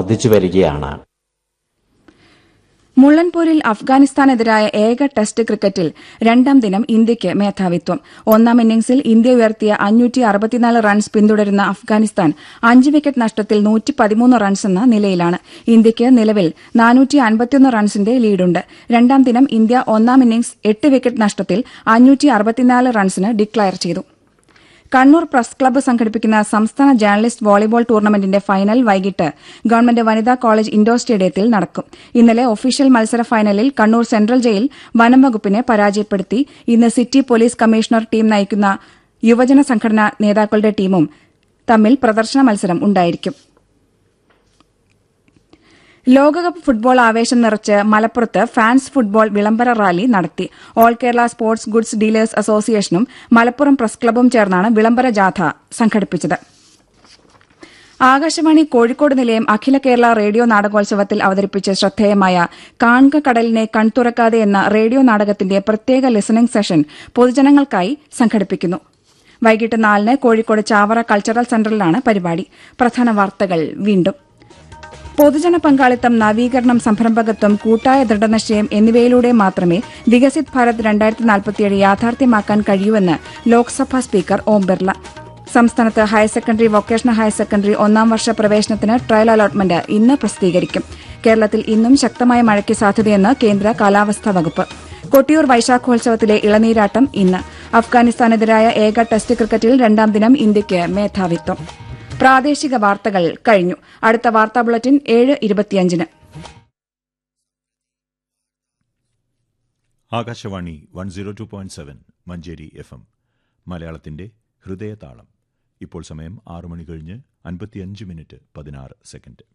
വർദ്ധിച്ചു വരികയാണ് മുള്ളൻപൂരിൽ അഫ്ഗാനിസ്ഥാനെതിരായ ഏക ടെസ്റ്റ് ക്രിക്കറ്റിൽ രണ്ടാം ദിനം ഇന്ത്യയ്ക്ക് മേധാവിത്വം ഒന്നാം ഇന്നിംഗ്സിൽ ഇന്ത്യ ഉയർത്തിയ അഞ്ഞൂറ്റി അറുപത്തിനാല് റൺസ് പിന്തുടരുന്ന അഫ്ഗാനിസ്ഥാൻ അഞ്ച് വിക്കറ്റ് നഷ്ടത്തിൽ നൂറ്റി പതിമൂന്ന് റൺസ് എന്ന നിലയിലാണ് ഇന്ത്യയ്ക്ക് നിലവിൽ നാനൂറ്റി അൻപത്തിയൊന്ന് റൺസിന്റെ ലീഡുണ്ട് രണ്ടാം ദിനം ഇന്ത്യ ഒന്നാം ഇന്നിംഗ്സ് എട്ട് വിക്കറ്റ് നഷ്ടത്തിൽ അഞ്ഞൂറ്റി അറുപത്തിനാല് റൺസിന് ഡിക്ലയർ ചെയ്തു കണ്ണൂർ പ്രസ് ക്ലബ്ബ് സംഘടിപ്പിക്കുന്ന സംസ്ഥാന ജേർണലിസ്റ്റ് വോളിബോൾ ടൂർണമെന്റിന്റെ ഫൈനൽ വൈകിട്ട് ഗവൺമെന്റ് വനിതാ കോളേജ് ഇൻഡോർ സ്റ്റേഡിയത്തിൽ നടക്കും ഇന്നലെ ഒഫീഷ്യൽ മത്സര ഫൈനലിൽ കണ്ണൂർ സെൻട്രൽ ജയിൽ വനം വകുപ്പിനെ പരാജയപ്പെടുത്തി ഇന്ന് സിറ്റി പോലീസ് കമ്മീഷണർ ടീം നയിക്കുന്ന യുവജന സംഘടനാ നേതാക്കളുടെ ടീമും തമ്മിൽ പ്രദർശന മത്സരം ഉണ്ടായിരിക്കും ലോകകപ്പ് ഫുട്ബോൾ ആവേശം നിറച്ച് മലപ്പുറത്ത് ഫാൻസ് ഫുട്ബോൾ വിളംബര റാലി നടത്തി all Kerala sports goods dealers അസോസിയേഷനും മലപ്പുറം പ്രസ് ക്ലബ്ബും ചേർന്നാണ് വിളംബര ജാഥ സംഘടിപ്പിച്ചത് ആകാശവാണി കോഴിക്കോട് നിലയം അഖില കേരള റേഡിയോ നാടകോത്സവത്തിൽ അവതരിപ്പിച്ച ശ്രദ്ധേയമായ കാൺക കടലിനെ കൺതുറക്കാതെ എന്ന റേഡിയോ നാടകത്തിന്റെ പ്രത്യേക ലിസണിംഗ് സെഷൻ പൊതുജനങ്ങൾക്കായി സംഘടിപ്പിക്കുന്നു വൈകിട്ട് നാലിന് കോഴിക്കോട് ചാവറ കൾച്ചറൽ സെന്ററിലാണ് പരിപാടി പ്രധാന വാർത്തകൾ വീണ്ടും പൊതുജന പങ്കാളിത്തം നവീകരണം സംരംഭകത്വം കൂട്ടായ ദൃഢനിശ്ചയം എന്നിവയിലൂടെ മാത്രമേ വികസിത് ഭാരത് രണ്ടായിരത്തി നാൽപ്പത്തിയേഴ് യാഥാർത്ഥ്യമാക്കാൻ കഴിയൂവെന്ന് ലോക്സഭാ സ്പീക്കർ ഓം ബിർള സംസ്ഥാനത്ത് higher secondary vocational higher secondary ഒന്നാം വർഷ പ്രവേശനത്തിന് ട്രയൽ അലോട്ട്മെന്റ് ഇന്ന് പ്രസിദ്ധീകരിക്കും കേരളത്തിൽ ഇന്നും ശക്തമായ മഴയ്ക്ക് സാധ്യതയെന്ന് കേന്ദ്ര കാലാവസ്ഥാ വകുപ്പ് കൊട്ടിയൂർ വൈശാഖോത്സവത്തിലെ ഇളനീരാട്ടം ഇന്ന് അഫ്ഗാനിസ്ഥാനെതിരായ ഏക ടെസ്റ്റ് ക്രിക്കറ്റിൽ രണ്ടാം ദിനം ഇന്ത്യയ്ക്ക് മേധാവിത്വം പ്രാദേശിക വാർത്തകൾ കഴിഞ്ഞു അടുത്ത വാർത്താ ബുള്ളറ്റിൻ ഏഴ് ഇരുപത്തിയഞ്ചിന് Akashvani one zero two point seven Manjeri F M മലയാളത്തിന്റെ ഹൃദയതാളം ഇപ്പോൾ സമയം ആറു മണി കഴിഞ്ഞ് അൻപത്തിയഞ്ച് മിനിറ്റ് പതിനാറ് സെക്കൻഡ്